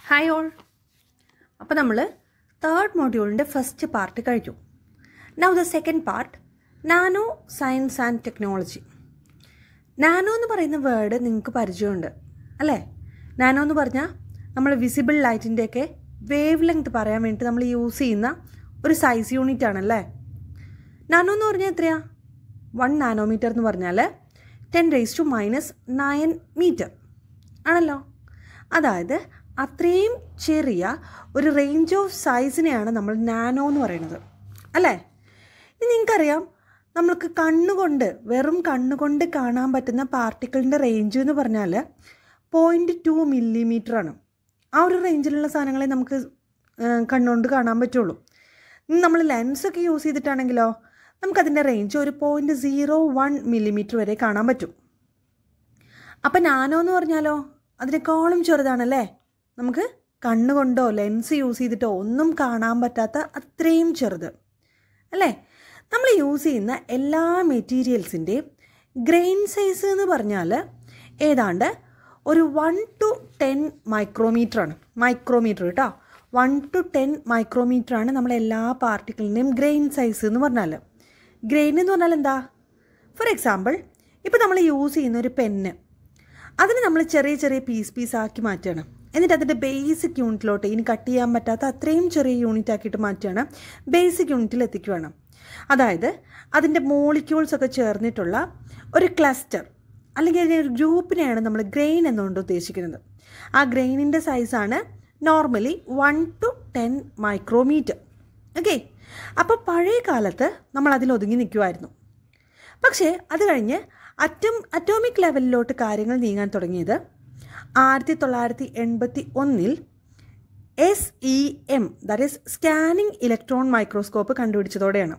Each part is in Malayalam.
ഹായ് ഓൾ അപ്പോൾ നമ്മൾ തേർഡ് മോഡ്യൂളിൻ്റെ ഫസ്റ്റ് പാർട്ട് കഴിഞ്ഞു now the second part nano science and technology nano എന്ന് പറയുന്ന വേർഡ് നിങ്ങൾക്ക് പരിചയമുണ്ട് അല്ലേ നാനോ എന്ന് പറഞ്ഞാൽ നമ്മൾ വിസിബിൾ ലൈറ്റിൻ്റെയൊക്കെ വേവ് ലെങ്ത് പറയാൻ വേണ്ടിയിട്ട് നമ്മൾ യൂസ് ചെയ്യുന്ന ഒരു സൈസ് യൂണിറ്റ് ആണല്ലേ നാനോ എന്ന് പറഞ്ഞാൽ എത്രയാ വൺ നാനോമീറ്റർ എന്ന് പറഞ്ഞാൽ ten raise to minus nine metre ആണല്ലോ അതായത് അത്രയും ചെറിയ ഒരു റേഞ്ച് ഓഫ് സൈസിനെയാണ് നമ്മൾ നാനോ എന്ന് പറയുന്നത് അല്ലേ ഇനി നിങ്ങൾക്കറിയാം നമ്മൾക്ക് കണ്ണുകൊണ്ട് വെറും കണ്ണുകൊണ്ട് കാണാൻ പറ്റുന്ന പാർട്ടിക്കിളിൻ്റെ റേഞ്ച് എന്ന് പറഞ്ഞാൽ പോയിൻറ്റ് ടു മില്ലിമീറ്ററാണ് ആ ഒരു റേഞ്ചിലുള്ള സാധനങ്ങളെ നമുക്ക് ഏഹ്, കണ്ണുകൊണ്ട് കാണാൻ പറ്റുള്ളൂ ഇനി നമ്മൾ ലെൻസൊക്കെ യൂസ് ചെയ്തിട്ടാണെങ്കിലോ നമുക്കതിൻ്റെ റേഞ്ച് ഒരു പോയിൻറ്റ് സീറോ വൺ മില്ലിമീറ്റർ വരെ കാണാൻ പറ്റും അപ്പം നാനോ എന്ന് പറഞ്ഞാലോ അതിനേക്കാളും ചെറുതാണല്ലേ നമുക്ക് കണ്ണുകൊണ്ടോ ലെൻസ് യൂസ് ചെയ്തിട്ടോ ഒന്നും കാണാൻ പറ്റാത്ത അത്രയും ചെറുത് അല്ലേ നമ്മൾ യൂസ് ചെയ്യുന്ന എല്ലാ മെറ്റീരിയൽസിൻ്റെയും ഗ്രെയിൻ സൈസ് എന്ന് പറഞ്ഞാൽ ഏതാണ്ട് ഒരു വൺ ടു ടെൻ മൈക്രോമീറ്ററാണ് മൈക്രോമീറ്റർ കേട്ടോ വൺ ടു ടെൻ മൈക്രോമീറ്ററാണ് നമ്മൾ എല്ലാ പാർട്ടിക്കിളിൻ്റെയും ഗ്രെയിൻ സൈസ് എന്ന് പറഞ്ഞാൽ ഗ്രെയിൻ എന്ന് പറഞ്ഞാൽ എന്താ ഫോർ എക്സാമ്പിൾ ഇപ്പോൾ നമ്മൾ യൂസ് ചെയ്യുന്ന ഒരു പെന്ന് അതിന് നമ്മൾ ചെറിയ ചെറിയ പീസ് പീസ് ആക്കി മാറ്റുകയാണ് എന്നിട്ട് അതിൻ്റെ ബേസിക് യൂണിറ്റിലോട്ട് ഇനി കട്ട് ചെയ്യാൻ പറ്റാത്ത അത്രയും ചെറിയ യൂണിറ്റ് ആക്കിയിട്ട് മാറ്റുകയാണ് ബേസിക് യൂണിറ്റിൽ എത്തിക്കുകയാണ് അതായത് അതിൻ്റെ മോളിക്യൂൾസ് ഒക്കെ ചേർന്നിട്ടുള്ള ഒരു ക്ലസ്റ്റർ അല്ലെങ്കിൽ അതിൻ്റെ ഒരു ഗ്രൂപ്പിനെയാണ് നമ്മൾ ഗ്രെയിൻ എന്നുകൊണ്ട് ഉദ്ദേശിക്കുന്നത് ആ ഗ്രെയിനിൻ്റെ സൈസാണ് normally one to ten micrometre okay അപ്പോൾ പഴയ കാലത്ത് നമ്മൾ അതിൽ ഒതുങ്ങി നിൽക്കുമായിരുന്നു പക്ഷേ അത് കഴിഞ്ഞ് അറ്റം അറ്റോമിക് ലെവലിലോട്ട് കാര്യങ്ങൾ നീങ്ങാൻ തുടങ്ങിയത് ആയിരത്തി തൊള്ളായിരത്തി എൺപത്തി ഒന്നിൽ S E M that is scanning electron microscope കണ്ടുപിടിച്ചതോടെയാണ്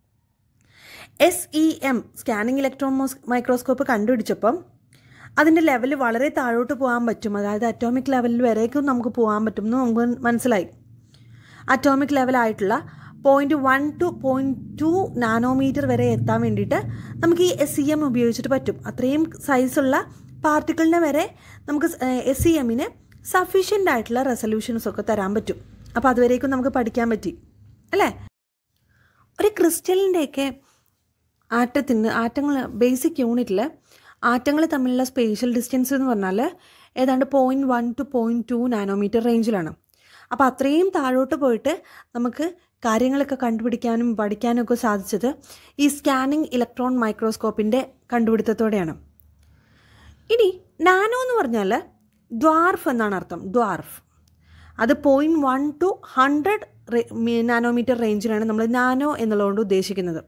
S E M scanning electron microscope കണ്ടുപിടിച്ചപ്പം അതിൻ്റെ ലെവൽ വളരെ താഴോട്ട് പോകാൻ പറ്റും അതായത് അറ്റോമിക് ലെവലിൽ വരേക്കും നമുക്ക് പോകാൻ പറ്റും എന്ന് നമുക്ക് മനസ്സിലായി അറ്റോമിക് ലെവലായിട്ടുള്ള point one to point two nanometre വരെ എത്താൻ വേണ്ടിയിട്ട് നമുക്ക് ഈ എസ് സി എം ഉപയോഗിച്ചിട്ട് പറ്റും അത്രയും സൈസുള്ള പാർട്ടിക്കിളിനെ വരെ നമുക്ക് എസ് സി എമ്മിന് സഫീഷ്യൻ്റ് ആയിട്ടുള്ള റെസൊല്യൂഷൻസ് ഒക്കെ തരാൻ പറ്റും അപ്പോൾ അതുവരേക്കും നമുക്ക് പഠിക്കാൻ പറ്റി അല്ലേ ഒരു ക്രിസ്റ്റലിൻ്റെയൊക്കെ ആറ്റത്തിന് ആറ്റങ്ങൾ ബേസിക് യൂണിറ്റിൽ ആറ്റങ്ങൾ തമ്മിലുള്ള സ്പേഷ്യൽ ഡിസ്റ്റൻസ് എന്ന് പറഞ്ഞാൽ ഏതാണ്ട് point one to point two nanometre റേഞ്ചിലാണ് അപ്പോൾ അത്രയും താഴോട്ട് പോയിട്ട് നമുക്ക് കാര്യങ്ങളൊക്കെ കണ്ടുപിടിക്കാനും പഠിക്കാനും ഒക്കെ സാധിച്ചത് ഈ സ്കാനിങ് ഇലക്ട്രോൺ മൈക്രോസ്കോപ്പിൻ്റെ കണ്ടുപിടുത്തത്തോടെയാണ് ഇനി നാനോ എന്ന് പറഞ്ഞാൽ ദ്വാർഫ് എന്നാണ് അർത്ഥം ദ്വാർഫ് അത് point one to hundred nanometre റേഞ്ചിലാണ് നമ്മൾ നാനോ എന്നുള്ളതുകൊണ്ട് ഉദ്ദേശിക്കുന്നത്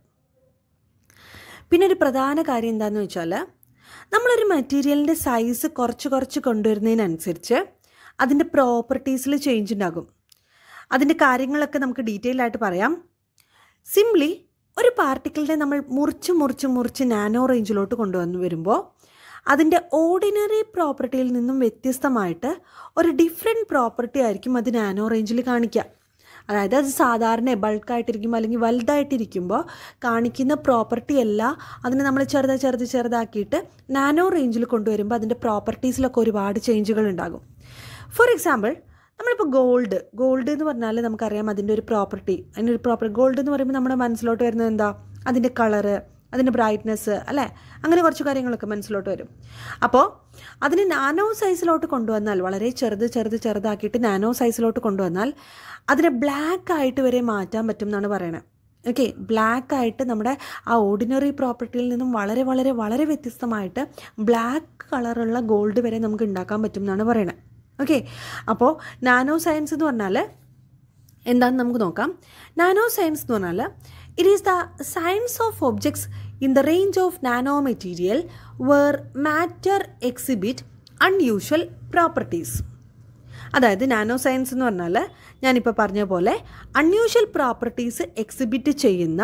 പിന്നെ ഒരു പ്രധാന കാര്യം എന്താണെന്ന് വെച്ചാൽ നമ്മളൊരു മെറ്റീരിയലിൻ്റെ സൈസ് കുറച്ച് കുറച്ച് കൊണ്ടുവരുന്നതിനനുസരിച്ച് അതിൻ്റെ പ്രോപ്പർട്ടീസിൽ ചേഞ്ച് ഉണ്ടാകും അതിൻ്റെ കാര്യങ്ങളൊക്കെ നമുക്ക് ഡീറ്റെയിൽ ആയിട്ട് പറയാം സിംപ്ലി ഒരു പാർട്ടിക്കിളിനെ നമ്മൾ മുറിച്ച് മുറിച്ച് മുറിച്ച് നാനോ റേഞ്ചിലോട്ട് കൊണ്ടുവന്ന് വരുമ്പോൾ അതിൻ്റെ ഓർഡിനറി പ്രോപ്പർട്ടിയിൽ നിന്നും വ്യത്യസ്തമായിട്ട് ഒരു ഡിഫറെൻറ്റ് പ്രോപ്പർട്ടി ആയിരിക്കും അത് നാനോ റേഞ്ചിൽ കാണിക്കുക അതായത് അത് സാധാരണ ബൾക്കായിട്ടിരിക്കുമ്പോൾ അല്ലെങ്കിൽ വലുതായിട്ടിരിക്കുമ്പോൾ കാണിക്കുന്ന പ്രോപ്പർട്ടി അല്ല അതിനെ നമ്മൾ ചെറുത് ചെറുത് ചെറുതാക്കിയിട്ട് നാനോ റേഞ്ചിൽ കൊണ്ടുവരുമ്പോൾ അതിൻ്റെ പ്രോപ്പർട്ടീസിലൊക്കെ ഒരുപാട് ചേഞ്ചുകൾ ഉണ്ടാകും ഫോർ എക്സാമ്പിൾ നമ്മളിപ്പോൾ ഗോൾഡ് ഗോൾഡ് എന്ന് പറഞ്ഞാൽ നമുക്കറിയാം അതിൻ്റെ ഒരു പ്രോപ്പർട്ടി അതിൻ്റെ ഒരു പ്രോപ്പർട്ടി ഗോൾഡ് എന്ന് പറയുമ്പോൾ നമ്മുടെ മനസ്സിലോട്ട് വരുന്നത് എന്താ അതിൻ്റെ കളറ് അതിൻ്റെ ബ്രൈറ്റ്നെസ് അല്ലേ അങ്ങനെ കുറച്ച് കാര്യങ്ങളൊക്കെ മനസ്സിലോട്ട് വരും അപ്പോൾ അതിന് നാനോ സൈസിലോട്ട് കൊണ്ടുവന്നാൽ വളരെ ചെറുത് ചെറുത് ചെറുതാക്കിയിട്ട് നാനോ സൈസിലോട്ട് കൊണ്ടുവന്നാൽ അതിനെ ബ്ലാക്ക് ആയിട്ട് വരെ മാറ്റാൻ പറ്റും എന്നാണ് പറയണത് ഓക്കെ ബ്ലാക്ക് ആയിട്ട് നമ്മുടെ ആ ഓർഡിനറി പ്രോപ്പർട്ടിയിൽ നിന്നും വളരെ വളരെ വളരെ വ്യത്യസ്തമായിട്ട് ബ്ലാക്ക് കളറുള്ള ഗോൾഡ് വരെ നമുക്ക് ഉണ്ടാക്കാൻ പറ്റും എന്നാണ് പറയണത് ഓക്കെ അപ്പോൾ നാനോ സയൻസ് എന്ന് പറഞ്ഞാൽ എന്താണെന്ന് നമുക്ക് നോക്കാം നാനോ സയൻസ് എന്ന് പറഞ്ഞാൽ it is the science of objects in the range of nano material where matter exhibit unusual properties അതായത് നാനോ സയൻസ് എന്ന് പറഞ്ഞാൽ ഞാനിപ്പോൾ പറഞ്ഞ പോലെ അൺയൂഷ്വൽ പ്രോപ്പർട്ടീസ് എക്സിബിറ്റ് ചെയ്യുന്ന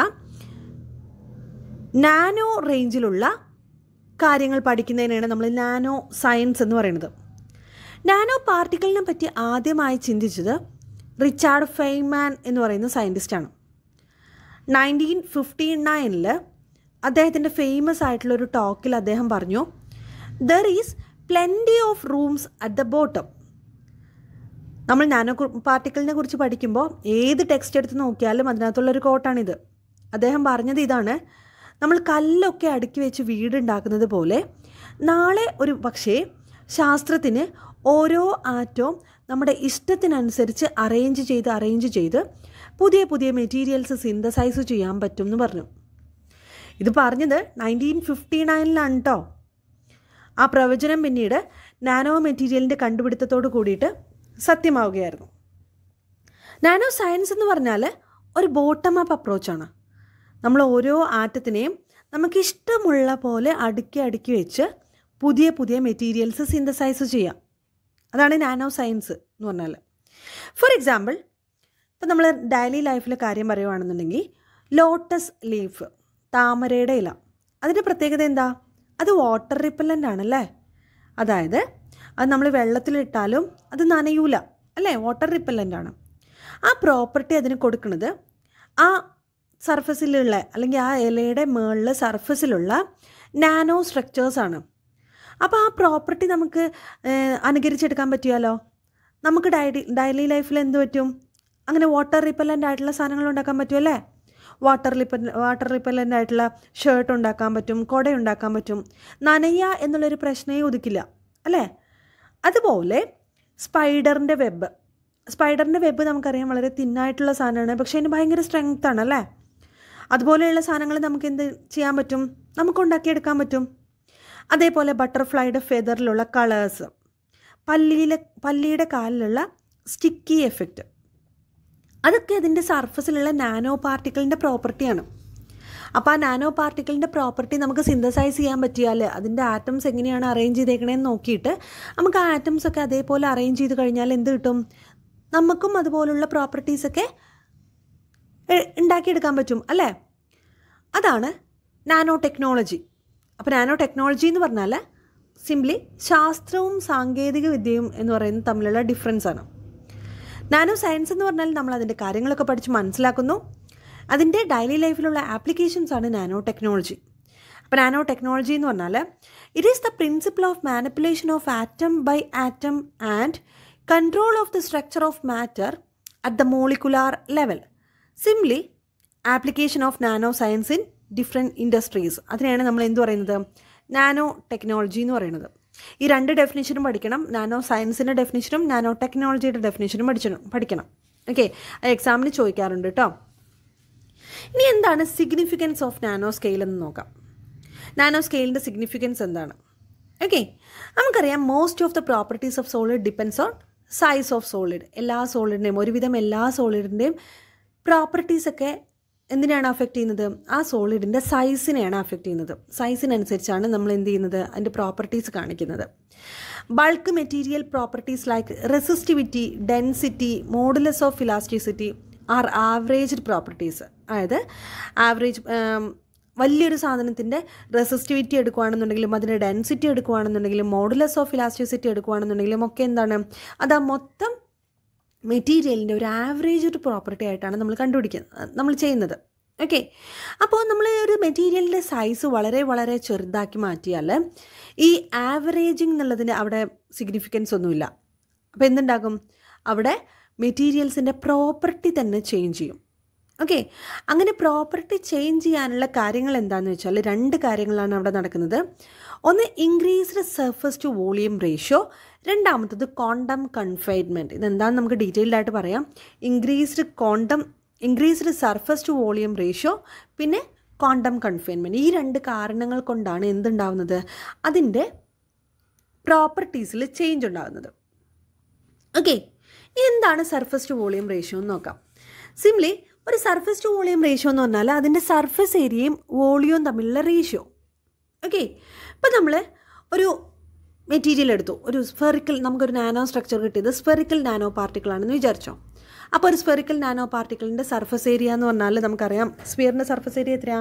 നാനോ റേഞ്ചിലുള്ള കാര്യങ്ങൾ പഠിക്കുന്നതിനാണ് നമ്മൾ നാനോ സയൻസ് എന്ന് പറയുന്നത് നാനോ പാർട്ടിക്കിളിനെ പറ്റി ആദ്യമായി ചിന്തിച്ചത് റിച്ചാർഡ് ഫെയ്മാൻ എന്ന് പറയുന്ന സയൻറ്റിസ്റ്റാണ് നയൻറ്റീൻ ഫിഫ്റ്റി നയനിൽ അദ്ദേഹത്തിൻ്റെ ഫേമസ് ആയിട്ടുള്ള ഒരു ടോക്കിൽ അദ്ദേഹം പറഞ്ഞു there is plenty of rooms at the bottom നമ്മൾ നാനോ പാർട്ടിക്കിളിനെ കുറിച്ച് പഠിക്കുമ്പോൾ ഏത് ടെക്സ്റ്റ് എടുത്ത് നോക്കിയാലും അതിനകത്തുള്ളൊരു കോട്ടാണിത് അദ്ദേഹം പറഞ്ഞത് ഇതാണ് നമ്മൾ കല്ലൊക്കെ അടുക്കി വെച്ച് വീടുണ്ടാക്കുന്നത് പോലെ നാളെ ഒരു പക്ഷേ ശാസ്ത്രത്തിന് ഓരോ ആറ്റവും നമ്മുടെ ഇഷ്ടത്തിനനുസരിച്ച് അറേഞ്ച് ചെയ്ത് അറേഞ്ച് ചെയ്ത് പുതിയ പുതിയ മെറ്റീരിയൽസ് സിന്തസൈസ് ചെയ്യാൻ പറ്റും എന്ന് പറഞ്ഞു ഇത് പറഞ്ഞത് നയൻറ്റീൻ ഫിഫ്റ്റി നയനിലാണ് കേട്ടോ ആ പ്രവചനം പിന്നീട് നാനോ മെറ്റീരിയലിൻ്റെ കണ്ടുപിടുത്തത്തോട് കൂടിയിട്ട് സത്യമാവുകയായിരുന്നു നാനോ സയൻസ് എന്ന് പറഞ്ഞാൽ ഒരു ബോട്ടം അപ്പ് അപ്രോച്ചാണ് നമ്മൾ ഓരോ ആറ്റത്തിനെയും നമുക്ക് ഇഷ്ടമുള്ള പോലെ അടുക്കി അടുക്കി വെച്ച് പുതിയ പുതിയ മെറ്റീരിയൽസ് സിന്തസൈസ് ചെയ്യാം അതാണ് നാനോ സയൻസ് എന്ന് പറഞ്ഞാൽ ഫോർ എക്സാമ്പിൾ ഇപ്പം നമ്മൾ ഡെയിലി ലൈഫിലെ കാര്യം പറയുവാണെന്നുണ്ടെങ്കിൽ ലോട്ടസ് ലീഫ് താമരയുടെ ഇല അതിൻ്റെ പ്രത്യേകത എന്താ അത് വാട്ടർ റിപ്പല്ലൻ്റ് ആണല്ലേ അതായത് അത് നമ്മൾ വെള്ളത്തിലിട്ടാലും അത് നനയൂല അല്ലേ വാട്ടർ റിപ്പല്ലൻ്റ് ആണ് ആ പ്രോപ്പർട്ടി അതിന് കൊടുക്കുന്നത് ആ സർഫസിലുള്ള അല്ലെങ്കിൽ ആ ഇലയുടെ മുകളിൽ സർഫസിലുള്ള നാനോ സ്ട്രക്ചേഴ്സാണ് അപ്പോൾ ആ പ്രോപ്പർട്ടി നമുക്ക് ഏഹ്, അനുകരിച്ചെടുക്കാൻ പറ്റിയാലോ നമുക്ക് ഡൈലി ഡെയിലി ലൈഫിൽ എന്ത് പറ്റും അങ്ങനെ വാട്ടർ റിപ്പല്ലൻ്റ് ആയിട്ടുള്ള സാധനങ്ങൾ ഉണ്ടാക്കാൻ പറ്റുമല്ലേ വാട്ടർ റിപ്പൽ വാട്ടർ റിപ്പല്ലൻ്റ് ആയിട്ടുള്ള ഷർട്ട് ഉണ്ടാക്കാൻ പറ്റും കുട ഉണ്ടാക്കാൻ പറ്റും നനയ്യ എന്നുള്ളൊരു പ്രശ്നമേ ഉദിക്കില്ല അല്ലേ അതുപോലെ സ്പൈഡറിൻ്റെ വെബ് സ്പൈഡറിൻ്റെ വെബ് നമുക്കറിയാം വളരെ തിന്നായിട്ടുള്ള സാധനമാണ് പക്ഷേ അതിന് ഭയങ്കര സ്ട്രെങ്ത് ആണ് അല്ലേ അതുപോലെയുള്ള സാധനങ്ങൾ നമുക്ക് എന്ത് ചെയ്യാൻ പറ്റും നമുക്ക് ഉണ്ടാക്കിയെടുക്കാൻ പറ്റും അതേപോലെ ബട്ടർഫ്ലൈയുടെ ഫെദറിലുള്ള കളേഴ്സ് പല്ലിയിലെ പല്ലിയുടെ കാലിലുള്ള സ്റ്റിക്കി എഫക്റ്റ് അതൊക്കെ അതിൻ്റെ സർഫസിലുള്ള നാനോ പാർട്ടിക്കിളിൻ്റെ പ്രോപ്പർട്ടിയാണ് അപ്പോൾ ആ നാനോ പാർട്ടിക്കിളിൻ്റെ പ്രോപ്പർട്ടി നമുക്ക് സിന്തസൈസ് ചെയ്യാൻ പറ്റിയാൽ അതിൻ്റെ ആറ്റംസ് എങ്ങനെയാണ് അറേഞ്ച് ചെയ്തേക്കണേന്ന് നോക്കിയിട്ട് നമുക്ക് ആ ആറ്റംസ് ഒക്കെ അതേപോലെ അറേഞ്ച് ചെയ്ത് കഴിഞ്ഞാൽ എന്ത് കിട്ടും നമുക്കും അതുപോലുള്ള പ്രോപ്പർട്ടീസൊക്കെ എ- ഉണ്ടാക്കിയെടുക്കാൻ പറ്റും അല്ലേ അതാണ് നാനോ ടെക്നോളജി അപ്പോൾ നാനോ ടെക്നോളജി എന്ന് പറഞ്ഞാൽ സിംപ്ലി ശാസ്ത്രവും സാങ്കേതിക വിദ്യയും എന്ന് പറയുന്നത് തമ്മിലുള്ള ഡിഫറൻസ് ആണ് നാനോ സയൻസ് എന്ന് പറഞ്ഞാൽ നമ്മൾ അതിൻ്റെ കാര്യങ്ങളൊക്കെ പഠിച്ച് മനസ്സിലാക്കുന്നു അതിൻ്റെ ഡെയിലി ലൈഫിലുള്ള ആപ്ലിക്കേഷൻസ് ആണ് നാനോ ടെക്നോളജി അപ്പോൾ നാനോ ടെക്നോളജി എന്ന് പറഞ്ഞാൽ it is the principle of manipulation of atom by atom and control of the structure of matter at the molecular level simply application of nano science in different industries അതിനെയാണ് നമ്മൾ എന്ത് പറയുന്നത് നാനോ ടെക്നോളജി എന്ന് പറയുന്നത് ഈ രണ്ട് ഡെഫിനിഷനും പഠിക്കണം നാനോ സയൻസിൻ്റെ ഡെഫിനിഷനും നാനോ ടെക്നോളജിയുടെ ഡെഫിനിഷനും പഠിച്ചണം പഠിക്കണം ഓക്കെ അത് എക്സാമിന് ചോദിക്കാറുണ്ട് കേട്ടോ ഇനി എന്താണ് സിഗ്നിഫിക്കൻസ് ഓഫ് നാനോ സ്കെയിൽ എന്ന് നോക്കാം നാനോ സ്കെയിലിൻ്റെ സിഗ്നിഫിക്കൻസ് എന്താണ് ഓക്കെ നമുക്കറിയാം most of the properties of solid depends on size of solid എല്ലാ സോളിഡിൻ്റെയും ഒരുവിധം എല്ലാ സോളിഡിൻ്റെയും പ്രോപ്പർട്ടീസൊക്കെ എന്തിനാണ് അഫക്റ്റ് ചെയ്യുന്നത് ആ സോളിഡിൻ്റെ സൈസിനെയാണ് അഫക്റ്റ് ചെയ്യുന്നത് സൈസിനനുസരിച്ചാണ് നമ്മൾ എന്ത് ചെയ്യുന്നത് അതിൻ്റെ പ്രോപ്പർട്ടീസ് കാണിക്കുന്നത് bulk material properties like resistivity density modulus of elasticity are average properties അതായത് ആവറേജ് വലിയൊരു സാധനത്തിൻ്റെ റെസിസ്റ്റിവിറ്റി എടുക്കുകയാണെന്നുണ്ടെങ്കിലും അതിൻ്റെ ഡെൻസിറ്റി എടുക്കുകയാണെന്നുണ്ടെങ്കിലും മോഡുലസ് ഓഫ് ഇലാസ്റ്റിസിറ്റി എടുക്കുകയാണെന്നുണ്ടെങ്കിലും ഒക്കെ എന്താണ് അത് ആ മൊത്തം മെറ്റീരിയലിൻ്റെ ഒരു ആവറേജ് ഒരു പ്രോപ്പർട്ടി ആയിട്ടാണ് നമ്മൾ കണ്ടുപിടിക്കുന്നത് നമ്മൾ ചെയ്യുന്നത് ഓക്കെ അപ്പോൾ നമ്മൾ ഒരു മെറ്റീരിയലിൻ്റെ സൈസ് വളരെ വളരെ ചെറുതാക്കി മാറ്റിയാൽ ഈ ആവറേജിങ് എന്നുള്ളതിന് അവിടെ സിഗ്നിഫിക്കൻസ് ഒന്നുമില്ല അപ്പോൾ എന്തുണ്ടാകും അവിടെ മെറ്റീരിയൽസിൻ്റെ പ്രോപ്പർട്ടി തന്നെ ചേഞ്ച് ചെയ്യും ഓക്കെ അങ്ങനെ പ്രോപ്പർട്ടി ചേഞ്ച് ചെയ്യാനുള്ള കാര്യങ്ങൾ എന്താണെന്ന് വെച്ചാൽ രണ്ട് കാര്യങ്ങളാണ് അവിടെ നടക്കുന്നത് ഒന്ന് increased surface to volume ratio രണ്ടാമത്തത് ക്വാണ്ടം കൺഫൈൻമെൻറ്റ് ഇതെന്താണെന്ന് നമുക്ക് ഡീറ്റെയിൽഡ് ആയിട്ട് പറയാം increased quantum increased surface to volume ratio പിന്നെ ക്വാണ്ടം കൺഫൈൻമെൻറ്റ് ഈ രണ്ട് കാരണങ്ങൾ കൊണ്ടാണ് എന്തുണ്ടാവുന്നത് അതിൻ്റെ പ്രോപ്പർട്ടീസിൽ ചേഞ്ച് ഉണ്ടാകുന്നത് ഓക്കെ എന്താണ് സർഫസ് ടു വോളിയം റേഷ്യോ എന്ന് നോക്കാം സിംപ്ലി ഒരു സർഫസ് ടു വോളിയം റേഷ്യോ എന്ന് പറഞ്ഞാൽ അതിൻ്റെ സർഫസ് ഏരിയയും വോളിയവും തമ്മിലുള്ള റേഷ്യോ ഓക്കെ ഇപ്പം നമ്മൾ ഒരു മെറ്റീരിയൽ എടുത്തു ഒരു സ്ഫെറിക്കൽ നമുക്കൊരു നാനോ സ്ട്രക്ചർ കിട്ടിയത് സ്ഫെറിക്കൽ നാനോ പാർട്ടിക്കിൾ ആണെന്ന് വിചാരിച്ചോ അപ്പോൾ ഒരു സ്ഫെറിക്കൽ നാനോ പാർട്ടിക്കിളിൻ്റെ സർഫസ് ഏരിയ എന്ന് പറഞ്ഞാൽ നമുക്കറിയാം സ്ഫിയറിൻ്റെ സർഫസ് ഏരിയ എത്രയാ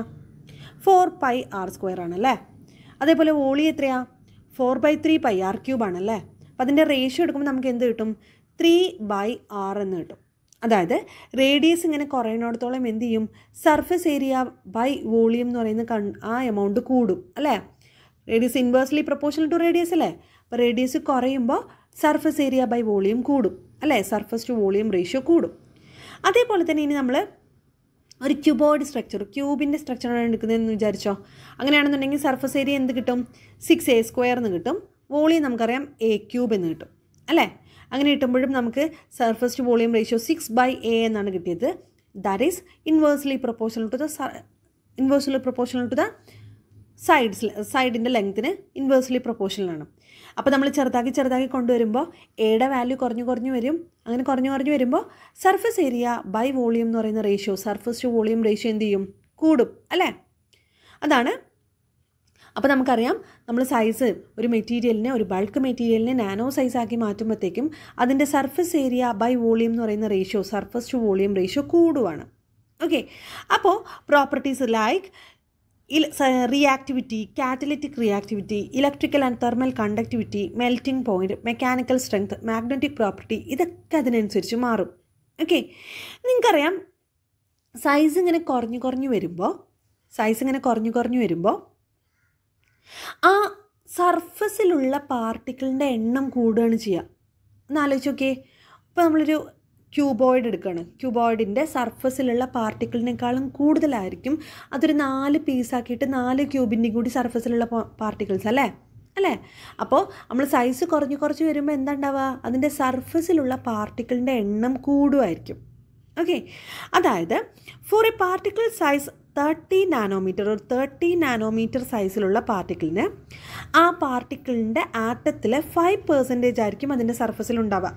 ഫോർ പൈ ആർ സ്ക്വയർ ആണല്ലേ അതേപോലെ വോളി എത്രയാ four by three pi r cube ആണല്ലേ അപ്പം അതിൻ്റെ റേഷ്യോ എടുക്കുമ്പോൾ നമുക്ക് എന്ത് കിട്ടും ത്രീ ബൈ ആർ എന്ന് കിട്ടും അതായത് റേഡിയസ് ഇങ്ങനെ കുറയുന്നിടത്തോളം എന്ത് ചെയ്യും സർഫസ് ഏരിയ ബൈ വോളിയം എന്ന് പറയുന്ന കൺ ആ എമൗണ്ട് കൂടും അല്ലേ radius inversely proportional to radius അല്ലേ അപ്പോൾ റേഡിയസ് കുറയുമ്പോൾ സർഫസ് ഏരിയ ബൈ വോളിയം കൂടും അല്ലേ സർഫസ് ടു വോളിയം റേഷ്യോ കൂടും അതേപോലെ തന്നെ ഇനി നമ്മൾ ഒരു ക്യൂബോയിഡ് സ്ട്രക്ചർ ക്യൂബിൻ്റെ സ്ട്രക്ചറാണ് എടുക്കുന്നതെന്ന് വിചാരിച്ചോ അങ്ങനെയാണെന്നുണ്ടെങ്കിൽ സർഫസ് ഏരിയ എന്ത് കിട്ടും സിക്സ് എ സ്ക്വയർ എന്ന് കിട്ടും വോളിയം നമുക്കറിയാം എ ക്യൂബ് എന്ന് കിട്ടും അല്ലേ അങ്ങനെ കിട്ടുമ്പോഴും നമുക്ക് surface to volume ratio six by a എന്നാണ് കിട്ടിയത് that is inversely proportional to the inversely proportional to the സൈഡ്സിൽ സൈഡിൻ്റെ ലെങ്ത്തിന് ഇൻവേഴ്സ്ലി പ്രൊപ്പോർഷണലാണ് അപ്പോൾ നമ്മൾ ചെറുതാക്കി ചെറുതാക്കി കൊണ്ടുവരുമ്പോൾ എയുടെ വാല്യൂ കുറഞ്ഞു കുറഞ്ഞു വരും അങ്ങനെ കുറഞ്ഞു കുറഞ്ഞു വരുമ്പോൾ സർഫസ് ഏരിയ ബൈ വോളിയം എന്ന് പറയുന്ന ratio surface to volume ratio എന്ത് ചെയ്യും കൂടും അല്ലേ അതാണ് അപ്പോൾ നമുക്കറിയാം നമ്മൾ സൈസ് ഒരു മെറ്റീരിയലിനെ ഒരു ബൾക്ക് മെറ്റീരിയലിനെ നാനോ സൈസാക്കി മാറ്റുമ്പോഴത്തേക്കും അതിൻ്റെ സർഫസ് ഏരിയ ബൈ വോളിയം എന്ന് പറയുന്ന ratio surface to volume ratio കൂടുവാണ് ഓക്കെ അപ്പോൾ properties like reactivity catalytic reactivity electrical and thermal conductivity melting point mechanical strength magnetic property ഇതൊക്കെ അതിനനുസരിച്ച് മാറും ഓക്കെ നിങ്ങൾക്കറിയാം സൈസ് ഇങ്ങനെ കുറഞ്ഞു കുറഞ്ഞു വരുമ്പോൾ സൈസ് ഇങ്ങനെ കുറഞ്ഞു കുറഞ്ഞു വരുമ്പോൾ ആ സർഫസിലുള്ള പാർട്ടിക്കിളിൻ്റെ എണ്ണം കൂടുകയാണ് ചെയ്യുക ഒന്ന് ആലോചിച്ച് നോക്കിയേ ഇപ്പോൾ നമ്മളൊരു ക്യൂബോയിഡ് എടുക്കുകയാണ് ക്യൂബോയിഡിൻ്റെ സർഫസിലുള്ള പാർട്ടിക്കിളിനേക്കാളും കൂടുതലായിരിക്കും അതൊരു നാല് പീസാക്കിയിട്ട് നാല് ക്യൂബിൻ്റെയും കൂടി സർഫസിലുള്ള പാർട്ടിക്കിൾസ് അല്ലേ അല്ലേ അപ്പോൾ നമ്മൾ സൈസ് കുറഞ്ഞ് കുറച്ച് വരുമ്പോൾ എന്താ ഉണ്ടാവുക അതിൻ്റെ സർഫസിലുള്ള പാർട്ടിക്കിളിൻ്റെ എണ്ണം കൂടുമായിരിക്കും ഓക്കെ അതായത് for a particle size thirty nanometre ഒരു തേർട്ടി നാനോമീറ്റർ സൈസിലുള്ള പാർട്ടിക്കിളിന് ആ പാർട്ടിക്കിളിൻ്റെ ആറ്റത്തിലെ ഫൈവ് പെർസെൻറ്റേജ് ആയിരിക്കും അതിൻ്റെ സർഫസിൽ ഉണ്ടാവുക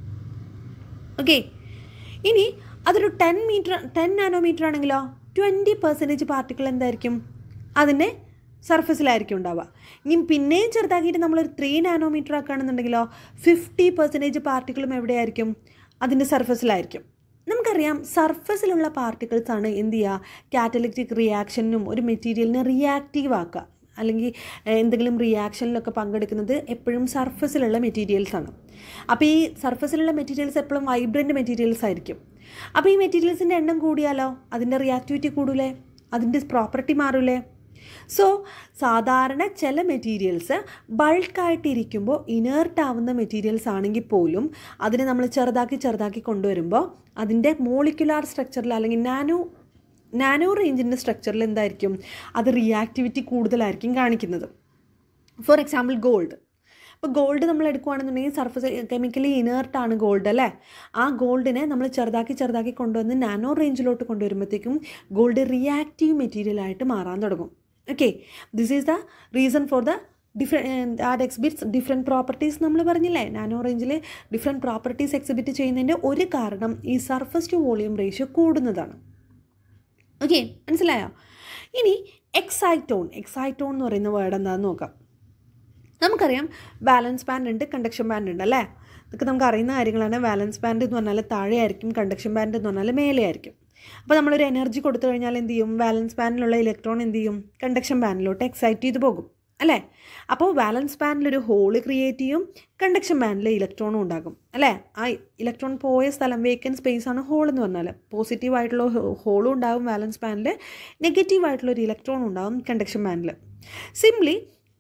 ഓക്കെ ഇനി അതൊരു ടെൻ മീറ്റർ ടെൻ നാനോമീറ്റർ ആണെങ്കിലോ ട്വൻറ്റി പെർസെൻറ്റേജ് പാർട്ടിക്കിൾ എന്തായിരിക്കും അതിൻ്റെ സർഫസിലായിരിക്കും ഉണ്ടാവുക ഇനി പിന്നെയും ചെറുതാക്കിയിട്ട് നമ്മളൊരു ത്രീ നാനോമീറ്റർ ആക്കുകയാണെന്നുണ്ടെങ്കിലോ ഫിഫ്റ്റി പെർസെൻറ്റേജ് പാർട്ടിക്കിളും എവിടെയായിരിക്കും അതിൻ്റെ സർഫസിലായിരിക്കും നമുക്കറിയാം സർഫസിലുള്ള പാർട്ടിക്കിൾസ് ആണ് എന്ത് ചെയ്യുക കാറ്റലിറ്റിക് റിയാക്ഷനും ഒരു മെറ്റീരിയലിനെ റിയാക്റ്റീവ് ആക്കുക അല്ലെങ്കിൽ എന്തെങ്കിലും റിയാക്ഷനിലൊക്കെ പങ്കെടുക്കുന്നത് എപ്പോഴും സർഫസിലുള്ള മെറ്റീരിയൽസ് ആണ് അപ്പോൾ ഈ സർഫസിലുള്ള മെറ്റീരിയൽസ് എപ്പോഴും വൈബ്രൻറ്റ് മെറ്റീരിയൽസ് ആയിരിക്കും അപ്പോൾ ഈ മെറ്റീരിയൽസിൻ്റെ എണ്ണം കൂടിയാലോ അതിൻ്റെ റിയാക്ടിവിറ്റി കൂടൂലേ അതിൻ്റെ പ്രോപ്പർട്ടി മാറൂലേ സോ സാധാരണ ചില മെറ്റീരിയൽസ് ബൾക്കായിട്ടിരിക്കുമ്പോൾ ഇനേർട്ട് ആവുന്ന മെറ്റീരിയൽസ് ആണെങ്കിൽ പോലും അതിനെ നമ്മൾ ചെറുതാക്കി ചെറുതാക്കി കൊണ്ടുവരുമ്പോൾ അതിൻ്റെ മോളിക്കുലാർ സ്ട്രക്ചറിൽ അല്ലെങ്കിൽ നാനോ നാനോ റേഞ്ചിൻ്റെ സ്ട്രക്ചറിൽ എന്തായിരിക്കും അത് റിയാക്ടിവിറ്റി കൂടുതലായിരിക്കും കാണിക്കുന്നത് ഫോർ എക്സാമ്പിൾ ഗോൾഡ് ഇപ്പോൾ ഗോൾഡ് നമ്മൾ എടുക്കുകയാണെന്നുണ്ടെങ്കിൽ സർഫസ് കെമിക്കലി ഇനേർട്ടാണ് ഗോൾഡ് അല്ലേ ആ ഗോൾഡിനെ നമ്മൾ ചെറുതാക്കി ചെറുതാക്കി കൊണ്ടുവന്ന് നാനോ റേഞ്ചിലോട്ട് കൊണ്ടുവരുമ്പോഴത്തേക്കും ഗോൾഡ് റിയാക്റ്റീവ് മെറ്റീരിയൽ ആയിട്ട് മാറാൻ തുടങ്ങും okay this is the reason for the different add exhibits different properties നമ്മൾ പറഞ്ഞില്ലേ നാനോ റേഞ്ചിൽ ഡിഫറെൻറ്റ് പ്രോപ്പർട്ടീസ് എക്സിബിറ്റ് ചെയ്യുന്നതിൻ്റെ ഒരു കാരണം ഈ സർഫസ് ടു വോളിയം റേഷ്യോ കൂടുന്നതാണ് ഓക്കെ മനസ്സിലായോ ഇനി എക്സൈറ്റോൺ എക്സൈറ്റോൺ എന്ന് പറയുന്ന വേർഡ് എന്താണെന്ന് നോക്കാം നമുക്കറിയാം ബാലൻസ് ബാൻഡ് ഉണ്ട് കണ്ടക്ഷൻ ബാൻഡ് ഉണ്ട് അല്ലേ ഇതൊക്കെ നമുക്ക് അറിയുന്ന കാര്യങ്ങളാണ് ബാലൻസ് ബാൻഡ് എന്ന് പറഞ്ഞാൽ താഴെ ആയിരിക്കും കണ്ടക്ഷൻ ബാൻഡ് എന്ന് പറഞ്ഞാൽ മേലെ ആയിരിക്കും അപ്പോൾ നമ്മളൊരു എനർജി കൊടുത്തു കഴിഞ്ഞാൽ എന്ത് ചെയ്യും ബാലൻസ് ബാൻഡിലുള്ള ഇലക്ട്രോൺ എന്ത് ചെയ്യും കണ്ടക്ഷൻ ബാൻഡിലോട്ട് എക്സൈറ്റ് ചെയ്ത് പോകും അല്ലേ അപ്പോൾ ബാലൻസ് ബാൻഡിലൊരു ഹോള് ക്രിയേറ്റ് ചെയ്യും കണ്ടക്ഷൻ ബാൻഡിൽ ഇലക്ട്രോണും ഉണ്ടാകും അല്ലേ ആ ഇലക്ട്രോൺ പോയ സ്ഥലം വേക്കൻ സ്പേസ് ആണ് ഹോൾ എന്ന് പറഞ്ഞാൽ പോസിറ്റീവ് ആയിട്ടുള്ള ഹോളും ഉണ്ടാകും ബാലൻസ് ബാൻഡിൽ നെഗറ്റീവ് ആയിട്ടുള്ള ഒരു ഇലക്ട്രോൺ ഉണ്ടാകും കണ്ടക്ഷൻ ബാൻഡിൽ സിംപ്ലി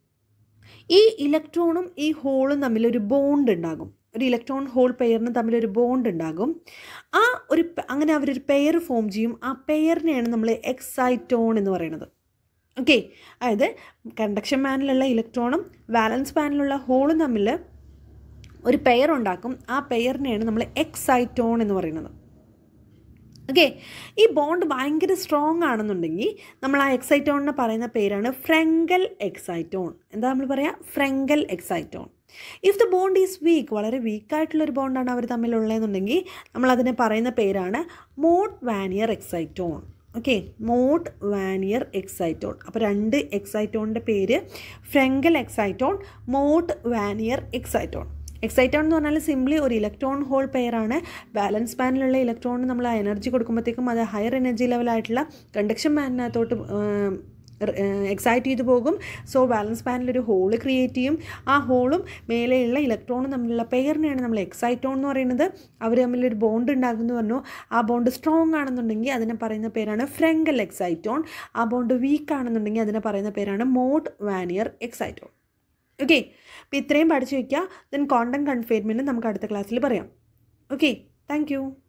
ഈ ഇലക്ട്രോണും ഈ ഹോളും തമ്മിലൊരു ബോണ്ട് ഉണ്ടാകും ഒരു ഇലക്ട്രോൺ ഹോൾ പെയറിന് തമ്മിലൊരു ബോണ്ട് ഉണ്ടാകും ആ ഒരു അങ്ങനെ അവരൊരു പെയർ ഫോം ചെയ്യും ആ പെയറിനെയാണ് നമ്മൾ എക്സൈറ്റോൺ എന്ന് പറയുന്നത് ഓക്കെ അതായത് കണ്ടക്ഷൻ പാനിലുള്ള ഇലക്ട്രോണും വാലൻസ് പാനിലുള്ള ഹോളും തമ്മിൽ ഒരു പെയർ ഉണ്ടാക്കും ആ പെയറിനെയാണ് നമ്മൾ എക്സൈറ്റോൺ എന്ന് പറയുന്നത് ഓക്കെ ഈ ബോണ്ട് ഭയങ്കര സ്ട്രോങ് ആണെന്നുണ്ടെങ്കിൽ നമ്മൾ ആ എക്സൈറ്റോണിനെ പറയുന്ന പേരാണ് ഫ്രെങ്കൽ എക്സൈറ്റോൺ എന്താ നമ്മൾ പറയുക Frenkel exciton if the bond is weak വളരെ വീക്കായിട്ടുള്ളൊരു ബോണ്ടാണ് അവർ തമ്മിലുള്ളതെന്നുണ്ടെങ്കിൽ നമ്മൾ അതിനെ പറയുന്ന പേരാണ് Mott Wannier exciton okay Mott Wannier exciton അപ്പോൾ രണ്ട് എക്സൈറ്റോണിൻ്റെ പേര് Frenkel exciton Mott Wannier exciton exciton എന്ന് പറഞ്ഞാൽ സിംപ്ലി ഒരു ഇലക്ട്രോൺ ഹോൾ പെയറാണ് ബാലൻസ് പാനിലുള്ള ഇലക്ട്രോണിന് നമ്മൾ ആ എനർജി കൊടുക്കുമ്പോഴത്തേക്കും അത് ഹയർ എനർജി ലെവലായിട്ടുള്ള കണ്ടക്ഷൻ പാനിനകത്തോട്ട് എക്സൈറ്റ് ചെയ്തു പോകും സോ ബാലൻസ് പാനിലൊരു ഹോള് ക്രിയേറ്റ് ചെയ്യും ആ ഹോളും മേലെയുള്ള ഇലക്ട്രോണും തമ്മിലുള്ള പെയറിനെയാണ് നമ്മൾ എക്സൈറ്റോൺ എന്ന് പറയുന്നത് അവർ തമ്മിലൊരു ബോണ്ട് ഉണ്ടാകുന്നു പറഞ്ഞു ആ ബോണ്ട് സ്ട്രോങ് ആണെന്നുണ്ടെങ്കിൽ അതിനെ പറയുന്ന പേരാണ് ഫ്രെങ്കൽ എക്സൈറ്റോൺ ആ ബോണ്ട് വീക്ക് ആണെന്നുണ്ടെങ്കിൽ അതിനെ പറയുന്ന പേരാണ് മോട്ട് വാനിയർ എക്സൈറ്റോൺ ഓക്കെ അപ്പോൾ ഇത്രയും പഠിച്ചു വയ്ക്കുക ദെൻ കോണ്ടം കൺഫൈൻമെൻറ്റ് നമുക്ക് അടുത്ത ക്ലാസ്സിൽ പറയാം ഓക്കെ താങ്ക് യു